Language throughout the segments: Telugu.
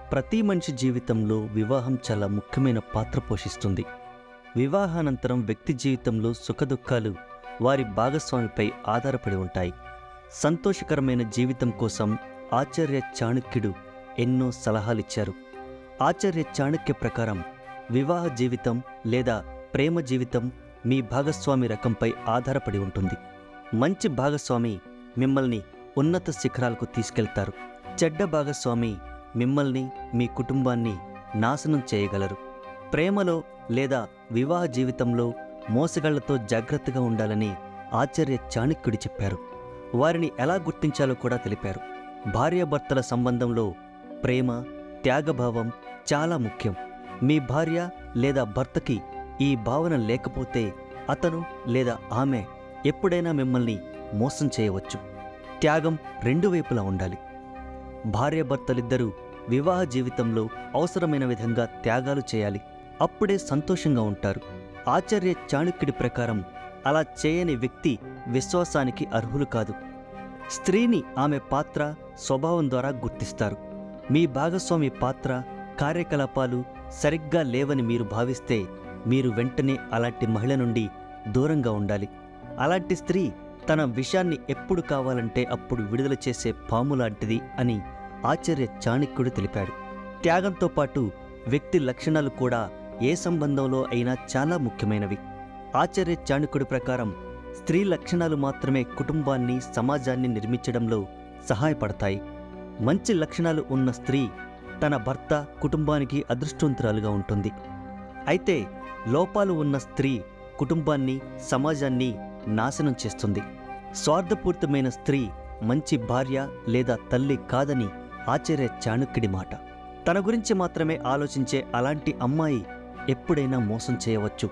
ప్రతి మనిషి జీవితంలో వివాహం చాలా ముఖ్యమైన పాత్ర పోషిస్తుంది వివాహానంతరం వ్యక్తి జీవితంలో సుఖదుఖాలు వారి భాగస్వామిపై ఆధారపడి ఉంటాయి సంతోషకరమైన జీవితం కోసం ఆచార్య చాణక్యుడు ఎన్నో సలహాలిచ్చారు ఆచార్య చాణక్య ప్రకారం వివాహ జీవితం లేదా ప్రేమ జీవితం మీ భాగస్వామి రకంపై ఆధారపడి ఉంటుంది మంచి భాగస్వామి మిమ్మల్ని ఉన్నత శిఖరాలకు తీసుకెళ్తారు చెడ్డ భాగస్వామి మిమ్మల్ని మీ కుటుంబాన్ని నాశనం చేయగలరు ప్రేమలో లేదా వివాహ జీవితంలో మోసగాళ్లతో జాగ్రత్తగా ఉండాలని ఆచార్య చాణక్యుడు చెప్పారు వారిని ఎలా గుర్తించాలో కూడా తెలిపారు భార్యాభర్తల సంబంధంలో ప్రేమ త్యాగభావం చాలా ముఖ్యం మీ భార్య లేదా భర్తకి ఈ భావన లేకపోతే అతను లేదా ఆమె ఎప్పుడైనా మిమ్మల్ని మోసం చేయవచ్చు త్యాగం రెండు వైపులా ఉండాలి భార్యాభర్తలిద్దరూ వివాహ జీవితంలో అవసరమైన విధంగా త్యాగాలు చేయాలి అప్పుడే సంతోషంగా ఉంటారు ఆచార్య చాణక్యుడి ప్రకారం అలా చేయని వ్యక్తి విశ్వాసానికి అర్హులు కాదు స్త్రీని ఆమె పాత్ర స్వభావం ద్వారా గుర్తిస్తారు మీ భాగస్వామి పాత్ర కార్యకలాపాలు సరిగ్గా లేవని మీరు భావిస్తే మీరు వెంటనే అలాంటి మహిళ నుండి దూరంగా ఉండాలి అలాంటి స్త్రీ తన విషాన్ని ఎప్పుడు కావాలంటే అప్పుడు విడుదల చేసే పాము లాంటిది అని ఆచార్య చాణక్యుడు తెలిపాడు త్యాగంతో పాటు వ్యక్తి లక్షణాలు కూడా ఏ సంబంధంలో అయినా చాలా ముఖ్యమైనవి ఆచార్య చాణక్యుడి ప్రకారం స్త్రీ లక్షణాలు మాత్రమే కుటుంబాన్ని సమాజాన్ని నిర్మించడంలో సహాయపడతాయి మంచి లక్షణాలు ఉన్న స్త్రీ తన భర్త కుటుంబానికి అదృష్టవంతురాలుగా ఉంటుంది అయితే లోపాలు ఉన్న స్త్రీ కుటుంబాన్ని సమాజాన్ని నాశనం చేస్తుంది స్వార్థపూరితమైన స్త్రీ మంచి భార్య లేదా తల్లి కాదని ఆచార్య చాణక్యుడి మాట తన గురించి మాత్రమే ఆలోచించే అలాంటి అమ్మాయి ఎప్పుడైనా మోసం చేయవచ్చు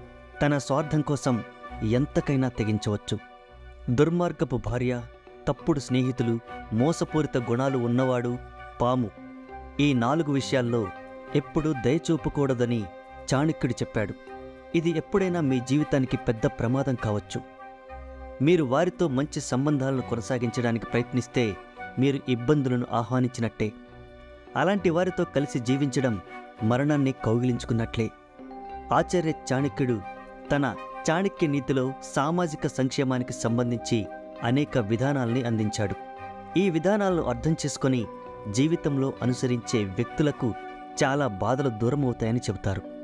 తన స్వార్థం కోసం ఎంతకైనా తెగించవచ్చు దుర్మార్గపు భార్య తప్పుడు స్నేహితులు మోసపూరిత గుణాలు ఉన్నవాడు పాము ఈ నాలుగు విషయాల్లో ఎప్పుడూ దయచూపకూడదని చాణక్యుడు చెప్పాడు ఇది ఎప్పుడైనా మీ జీవితానికి పెద్ద ప్రమాదం కావచ్చు మీరు వారితో మంచి సంబంధాలను కొనసాగించడానికి ప్రయత్నిస్తే మీరు ఇబ్బందులను ఆహ్వానించినట్టే అలాంటి వారితో కలిసి జీవించడం మరణాన్ని కౌగిలించుకున్నట్లే ఆచార్య చాణక్యుడు తన చాణక్య నీతిలో సామాజిక సంక్షేమానికి సంబంధించి అనేక విధానాల్ని అందించాడు ఈ విధానాలను అర్థం చేసుకొని జీవితంలో అనుసరించే వ్యక్తులకు చాలా బాధలు దూరమవుతాయని చెబుతారు